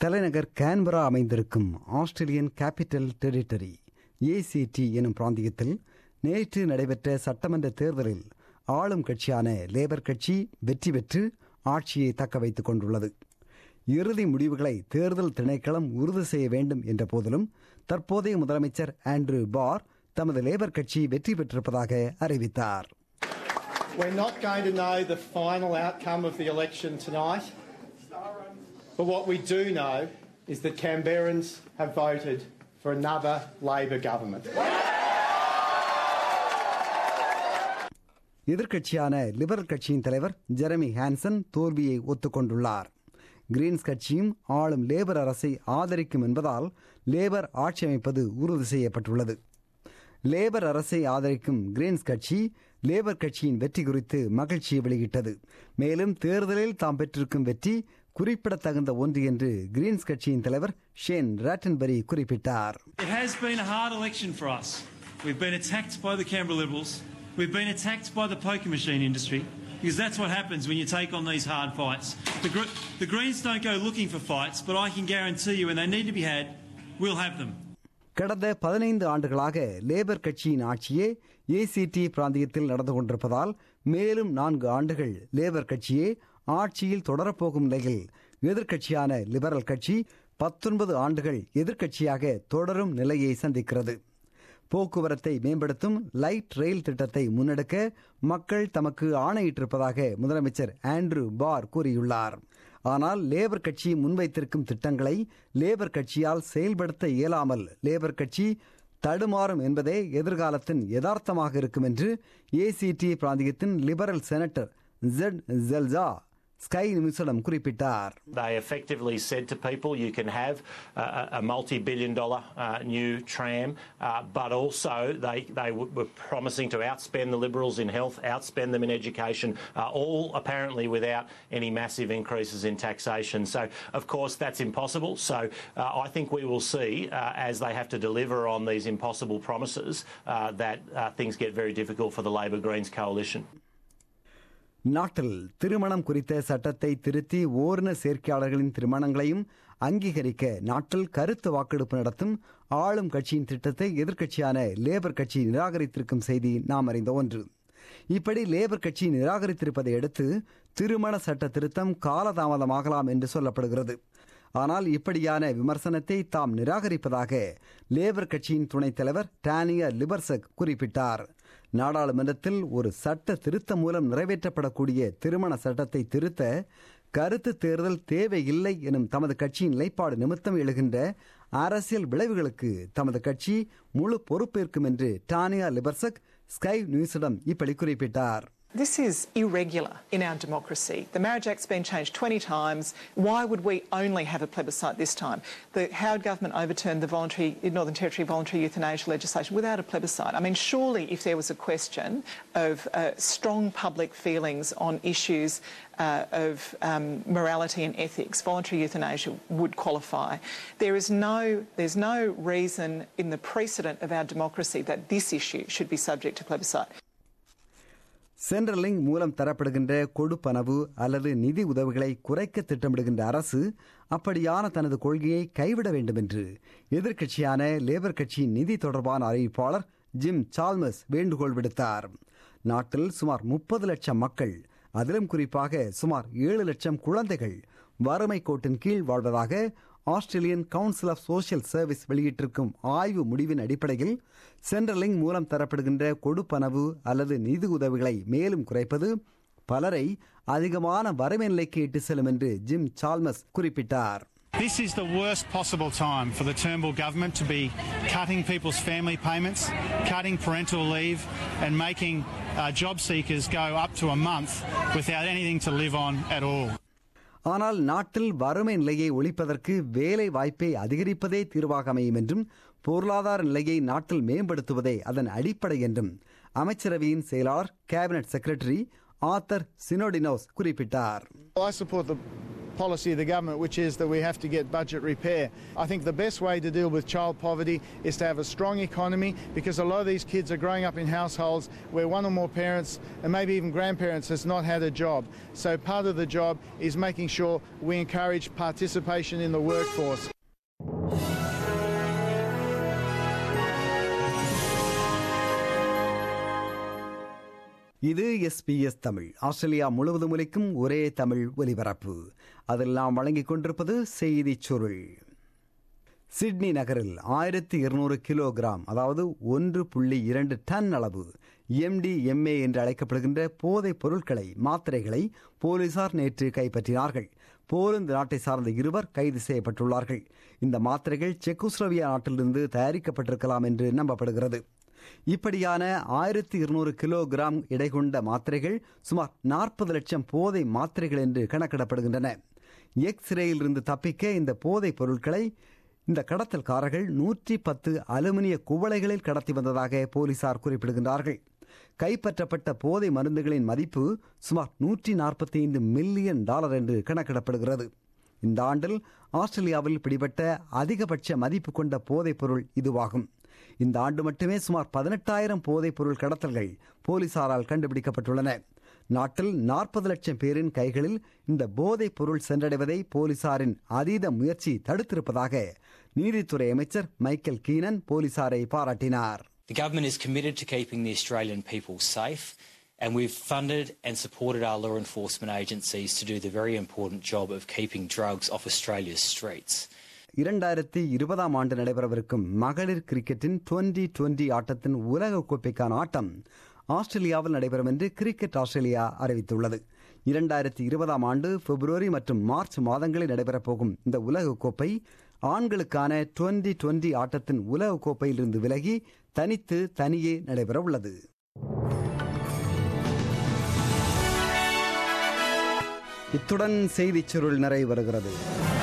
தலைநகர் கேன்பரா அமைந்திருக்கும் Australian capital territory ACT எனும் பிராந்தியத்தில் நேற்று நடைபெற்ற சட்டமன்ற தேர்தலில் ஆளும் கட்சியான லேபர் கட்சி வெற்றி பெற்று ஆட்சியை தக்க வைத்துக் கொண்டுள்ளது இறுதி முடிவுகளை தேர்தல் திணைக்களம் உறுதி செய்ய வேண்டும் என்ற போதிலும் தற்போதைய முதலமைச்சர் ஆண்ட்ரூ பார் தமது லேபர் கட்சி வெற்றி பெற்றிருப்பதாக அறிவித்தார் We're not going to know the final outcome of the election tonight. But what we do know is that Canberrans have voted for another Labor government. எதிர்க்கட்சியான லிபரல் கட்சியின் தலைவர் ஜெரமி ஹான்சன் தோல்வியை ஒத்துக்கொண்டுள்ளார் Green's கட்சியும் ஆளும் லேபர் அரசை ஆதரிக்கும் என்பதால் labour ஆட்சி அமைப்பது உறுதி செய்யப்பட்டுள்ளது லேபர் அரசை ஆதரிக்கும் கிரீன்ஸ் கட்சி லேபர் கட்சியின் வெற்றி குறித்து மகிழ்ச்சியை வெளியிட்டது மேலும் தேர்தலில் தாம் பெற்றிருக்கும் வெற்றி குறிப்பிடத்தகுந்த ஒன்று என்று கிரீன்ஸ் கட்சியின் தலைவர் ஷேன் ராட்டன்பரி குறிப்பிட்டார் It has been a hard election for us. We've been attacked by the Canberra Liberals. We've been attacked by the poker machine industry because that's what happens when you take on these hard fights. The, Gre- the Greens don't go looking for fights, but I can guarantee you when they need to be had, we'll have them. கடந்த பதினைந்து ஆண்டுகளாக labour கட்சியின் ஆட்சியே ACT பிராந்தியத்தில் நடந்து கொண்டிருப்பதால் மேலும் நான்கு ஆண்டுகள் லேபர் கட்சியே ஆட்சியில் தொடரப்போகும் நிலையில் எதிர்க்கட்சியான லிபரல் கட்சி பத்தொன்பது ஆண்டுகள் எதிர்க்கட்சியாக தொடரும் நிலையை சந்திக்கிறது போக்குவரத்தை மேம்படுத்தும் லைட் ரயில் திட்டத்தை முன்னெடுக்க மக்கள் தமக்கு ஆணையிட்டிருப்பதாக முதலமைச்சர் ஆண்ட்ரூ பார் கூறியுள்ளார் ஆனால் லேபர் கட்சி முன்வைத்திருக்கும் திட்டங்களை லேபர் கட்சியால் செயல்படுத்த இயலாமல் லேபர் கட்சி தடுமாறும் என்பதே எதிர்காலத்தின் யதார்த்தமாக இருக்கும் என்று ஏசிடி பிராந்தியத்தின் லிபரல் செனட்டர் ஜெட் ஜெல்ஜா ஸ்கை நிமிஷம் குறிப்பிட்டார் They effectively said to people you can have uh, a multi billion dollar uh, new tram, uh, but also they, they w- were promising to outspend the Liberals in health, outspend them in education, uh, all apparently without any massive increases in taxation. So, of course, that's impossible. So, uh, I think we will see uh, as they have to deliver on these impossible promises uh, that uh, things get very difficult for the Labor Greens coalition. நாட்டில் திருமணம் குறித்த சட்டத்தை திருத்தி ஓரின சேர்க்கையாளர்களின் திருமணங்களையும் அங்கீகரிக்க நாட்டில் கருத்து வாக்கெடுப்பு நடத்தும் ஆளும் கட்சியின் திட்டத்தை எதிர்க்கட்சியான லேபர் கட்சி நிராகரித்திருக்கும் செய்தி நாம் அறிந்த ஒன்று இப்படி லேபர் கட்சி நிராகரித்திருப்பதை அடுத்து திருமண சட்ட திருத்தம் காலதாமதமாகலாம் என்று சொல்லப்படுகிறது ஆனால் இப்படியான விமர்சனத்தை தாம் நிராகரிப்பதாக லேபர் கட்சியின் துணைத் தலைவர் டானியா லிபர்சக் குறிப்பிட்டார் நாடாளுமன்றத்தில் ஒரு சட்ட திருத்தம் மூலம் நிறைவேற்றப்படக்கூடிய திருமண சட்டத்தை திருத்த கருத்து தேர்தல் தேவையில்லை எனும் தமது கட்சியின் நிலைப்பாடு நிமித்தம் எழுகின்ற அரசியல் விளைவுகளுக்கு தமது கட்சி முழு பொறுப்பேற்கும் என்று டானியா லிபர்சக் ஸ்கை நியூஸிடம் இப்படி குறிப்பிட்டார் This is irregular in our democracy. The Marriage Act's been changed 20 times. Why would we only have a plebiscite this time? The Howard government overturned the voluntary Northern Territory voluntary euthanasia legislation without a plebiscite. I mean, surely if there was a question of uh, strong public feelings on issues uh, of um, morality and ethics, voluntary euthanasia would qualify. There is no, there's no reason in the precedent of our democracy that this issue should be subject to plebiscite. சென்ட்ரலிங் மூலம் தரப்படுகின்ற கொடுப்பனவு அல்லது நிதி உதவிகளை குறைக்க திட்டமிடுகின்ற அரசு அப்படியான தனது கொள்கையை கைவிட வேண்டும் என்று எதிர்க்கட்சியான லேபர் கட்சியின் நிதி தொடர்பான அறிவிப்பாளர் ஜிம் சால்மஸ் வேண்டுகோள் விடுத்தார் நாட்டில் சுமார் முப்பது லட்சம் மக்கள் அதிலும் குறிப்பாக சுமார் ஏழு லட்சம் குழந்தைகள் வறுமை கோட்டின் கீழ் வாழ்வதாக Australian council of social service வெளியிட்டிருக்கும் ஆய்வு முடிவின் அடிப்படையில் சென்ட்ரலிங் மூலம் தரப்படுகின்ற கொடுப்பனவு அல்லது நிதி உதவிகளை மேலும் குறைப்பது பலரை அதிகமான வறுமை நிலைக்கு இட்டு செல்லும் என்று ஜிம் சால்மஸ் குறிப்பிட்டார் This is the worst possible time for the Turnbull government to be cutting people's family payments, cutting parental leave, and making uh, job seekers go up to a month without anything to live on at all. ஆனால் நாட்டில் வறுமை நிலையை ஒழிப்பதற்கு வேலை வாய்ப்பை அதிகரிப்பதே தீர்வாக அமையும் என்றும் பொருளாதார நிலையை நாட்டில் மேம்படுத்துவதே அதன் அடிப்படை என்றும் அமைச்சரவையின் செயலாளர் கேபினட் செக்ரட்டரி ஆத்தர் சினோடினோஸ் குறிப்பிட்டார் I support the policy of the government, which is that we have to get budget repair. I think the best way to deal with child poverty is to have a strong economy because a lot of these kids are growing up in households where one or more parents and maybe even grandparents has not had a job. So part of the job is making sure we encourage participation in the workforce. இது SBS Tamil Australia முழுவதும் ஒலிக்கும் ஒரே தமிழ் ஒலிபரப்பு அதெல்லாம் வழங்கிக் கொண்டிருப்பது செய்திச் சுருள் சிட்னி நகரில் ஆயிரத்தி இருநூறு கிலோகிராம் அதாவது ஒன்று புள்ளி இரண்டு டன் அளவு எம்டிஎம்ஏ என்று அழைக்கப்படுகின்ற போதைப் பொருட்களை மாத்திரைகளை போலீசார் நேற்று கைப்பற்றினார்கள் போலந்து நாட்டை சார்ந்த இருவர் கைது செய்யப்பட்டுள்ளார்கள் இந்த மாத்திரைகள் செக்குஸ்லோவியா நாட்டிலிருந்து தயாரிக்கப்பட்டிருக்கலாம் என்று நம்பப்படுகிறது இப்படியான ஆயிரத்தி இருநூறு கிலோகிராம் எடை கொண்ட மாத்திரைகள் சுமார் நாற்பது லட்சம் போதை மாத்திரைகள் என்று கணக்கிடப்படுகின்றன எக்ஸ்ரேயில் இருந்து தப்பிக்க இந்த போதைப் பொருட்களை இந்த கடத்தல்காரர்கள் நூற்றி பத்து அலுமினிய குவளைகளில் கடத்தி வந்ததாக போலீசார் குறிப்பிடுகின்றார்கள் கைப்பற்றப்பட்ட போதை மருந்துகளின் மதிப்பு சுமார் நூற்றி நாற்பத்தி ஐந்து மில்லியன் டாலர் என்று கணக்கிடப்படுகிறது இந்த ஆண்டில் ஆஸ்திரேலியாவில் பிடிபட்ட அதிகபட்ச மதிப்பு கொண்ட போதைப் பொருள் இதுவாகும் இந்த ஆண்டு மட்டுமே சுமார் பதினெட்டாயிரம் போதைப் பொருள் கடத்தல்கள் போலீசாரால் கண்டுபிடிக்கப்பட்டுள்ளன நாட்டில் நாற்பது லட்சம் பேரின் கைகளில் இந்த போதைப் பொருள் சென்றடைவதை போலீசாரின் அதீத முயற்சி தடுத்திருப்பதாக நீதித்துறை அமைச்சர் மைக்கேல் கீனன் போலீசாரை பாராட்டினார் The government is committed to keeping the Australian people safe, and we've funded and supported our law enforcement agencies to do the very important job of keeping drugs off Australia's streets. இரண்டாயிரத்தி இருபதாம் ஆண்டு நடைபெறவிருக்கும் மகளிர் கிரிக்கெட்டின் twenty twenty ஆட்டத்தின் உலக கோப்பைக்கான ஆட்டம் ஆஸ்திரேலியாவில் நடைபெறும் என்று கிரிக்கெட் ஆஸ்திரேலியா அறிவித்துள்ளது இரண்டாயிரத்தி இருபதாம் ஆண்டு பிப்ரவரி மற்றும் மார்ச் மாதங்களில் நடைபெறப் போகும் இந்த உலக கோப்பை ஆண்களுக்கான டுவெண்டி டுவெண்டி ஆட்டத்தின் உலக கோப்பையிலிருந்து விலகி தனித்து தனியே நடைபெற உள்ளது இத்துடன் செய்திச் சுருள் நிறைவு வருகிறது